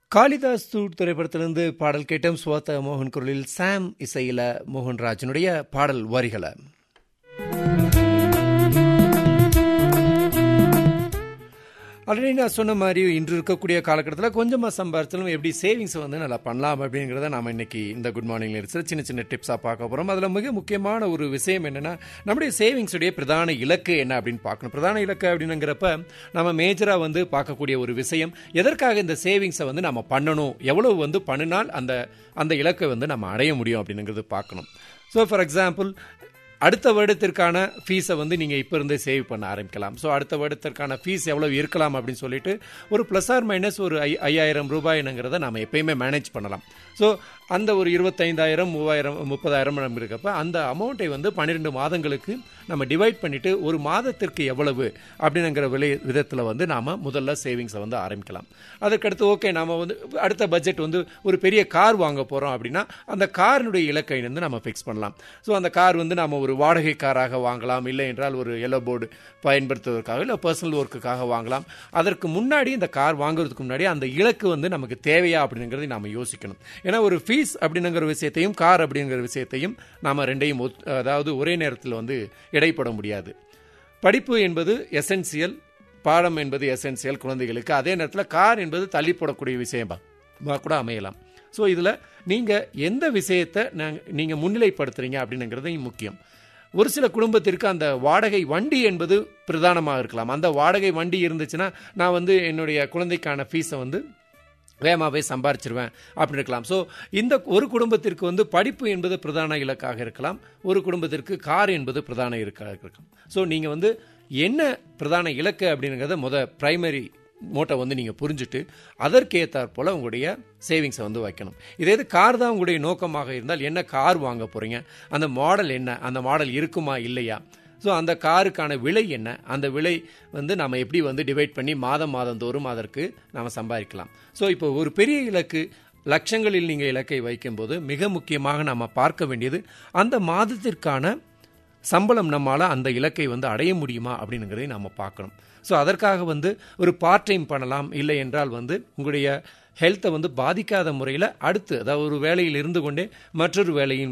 காளிதாஸ் தூட் திரைப்படத்திலிருந்து பாடல் கேட்டோம் சுவாத்த மோகன் குரலில் சாம் இசையில மோகன்ராஜனுடைய பாடல் வரிகளை ஆல்ரெடி நான் சொன்ன மாதிரி இன்று இருக்கக்கூடிய காலகட்டத்தில் கொஞ்சமாக சம்பாரிச்சாலும் எப்படி சேவிங்ஸ் வந்து நல்லா பண்ணலாம் அப்படிங்கிறத நாம் இன்னைக்கு இந்த குட் மார்னிங் இருக்கிற சின்ன சின்ன டிப்ஸாக பார்க்க போகிறோம் அதில் மிக முக்கியமான ஒரு விஷயம் என்னென்னா நம்முடைய சேவிங்ஸுடைய பிரதான இலக்கு என்ன அப்படின்னு பார்க்கணும் பிரதான இலக்கு அப்படின்னுங்கிறப்ப நம்ம மேஜராக வந்து பார்க்கக்கூடிய ஒரு விஷயம் எதற்காக இந்த சேவிங்ஸை வந்து நம்ம பண்ணணும் எவ்வளவு வந்து பண்ணினால் அந்த அந்த இலக்கை வந்து நம்ம அடைய முடியும் அப்படிங்கிறது பார்க்கணும் ஸோ ஃபார் எக்ஸாம்பிள் அடுத்த வருடத்திற்கான ஃபீஸை வந்து நீங்கள் இப்போ இருந்தே சேவ் பண்ண ஆரம்பிக்கலாம் ஸோ அடுத்த வருடத்திற்கான ஃபீஸ் எவ்வளோ இருக்கலாம் அப்படின்னு சொல்லிட்டு ஒரு ப்ளஸ் ஆர் மைனஸ் ஒரு ஐ ஐயாயிரம் ரூபாய்னுங்கிறத நம்ம எப்பயுமே மேனேஜ் பண்ணலாம் ஸோ அந்த ஒரு இருபத்தைந்தாயிரம் மூவாயிரம் முப்பதாயிரம் நம்ம இருக்கப்ப அந்த அமௌண்ட்டை வந்து பன்னிரெண்டு மாதங்களுக்கு நம்ம டிவைட் பண்ணிவிட்டு ஒரு மாதத்திற்கு எவ்வளவு அப்படிங்கிற விலை விதத்தில் வந்து நாம் முதல்ல சேவிங்ஸை வந்து ஆரம்பிக்கலாம் அதுக்கடுத்து ஓகே நாம் வந்து அடுத்த பட்ஜெட் வந்து ஒரு பெரிய கார் வாங்க போகிறோம் அப்படின்னா அந்த காரினுடைய இலக்கை வந்து நம்ம ஃபிக்ஸ் பண்ணலாம் ஸோ அந்த கார் வந்து நம்ம ஒரு வாடகை காராக வாங்கலாம் இல்லை என்றால் ஒரு எல்லோ போர்டு பயன்படுத்துவதற்காக இல்லை பர்சனல் ஒர்க்குக்காக வாங்கலாம் அதற்கு முன்னாடி இந்த கார் வாங்குறதுக்கு முன்னாடி அந்த இலக்கு வந்து நமக்கு தேவையா அப்படிங்கிறத நாம் யோசிக்கணும் ஏன்னா ஒரு ஃபீஸ் அப்படிங்கிற விஷயத்தையும் கார் அப்படிங்கிற விஷயத்தையும் நாம் ரெண்டையும் அதாவது ஒரே நேரத்தில் வந்து இடைப்பட முடியாது படிப்பு என்பது எசென்சியல் பாடம் என்பது எசென்சியல் குழந்தைகளுக்கு அதே நேரத்தில் கார் என்பது தள்ளி போடக்கூடிய விஷயமா கூட அமையலாம் ஸோ இதில் நீங்கள் எந்த விஷயத்தை நீங்கள் முன்னிலைப்படுத்துறீங்க அப்படிங்கிறதையும் முக்கியம் ஒரு சில குடும்பத்திற்கு அந்த வாடகை வண்டி என்பது பிரதானமாக இருக்கலாம் அந்த வாடகை வண்டி இருந்துச்சுன்னா நான் வந்து என்னுடைய குழந்தைக்கான ஃபீஸை வந்து வேகமாகவே சம்பாரிச்சிருவேன் அப்படின்னு இருக்கலாம் ஸோ இந்த ஒரு குடும்பத்திற்கு வந்து படிப்பு என்பது பிரதான இலக்காக இருக்கலாம் ஒரு குடும்பத்திற்கு கார் என்பது பிரதான இலக்காக இருக்கலாம் ஸோ நீங்கள் வந்து என்ன பிரதான இலக்கு அப்படிங்கிறத முத பிரைமரி மோட்டை வந்து நீங்கள் புரிஞ்சுட்டு அதற்கேற்றாற் போல் உங்களுடைய சேவிங்ஸை வந்து வைக்கணும் இதே இது கார் தான் உங்களுடைய நோக்கமாக இருந்தால் என்ன கார் வாங்க போகிறீங்க அந்த மாடல் என்ன அந்த மாடல் இருக்குமா இல்லையா ஸோ அந்த காருக்கான விலை என்ன அந்த விலை வந்து நம்ம எப்படி வந்து டிவைட் பண்ணி மாதம் மாதந்தோறும் அதற்கு நாம் சம்பாதிக்கலாம் ஸோ இப்போ ஒரு பெரிய இலக்கு லட்சங்களில் நீங்கள் இலக்கை வைக்கும்போது மிக முக்கியமாக நம்ம பார்க்க வேண்டியது அந்த மாதத்திற்கான சம்பளம் நம்மளால் அந்த இலக்கை வந்து அடைய முடியுமா அப்படிங்கிறதை நாம் பார்க்கணும் ஸோ அதற்காக வந்து ஒரு பார்ட் டைம் பண்ணலாம் இல்லை என்றால் வந்து உங்களுடைய ஹெல்த்தை வந்து பாதிக்காத முறையில் அடுத்து அதாவது ஒரு வேலையில் இருந்து கொண்டே மற்றொரு வேலையின்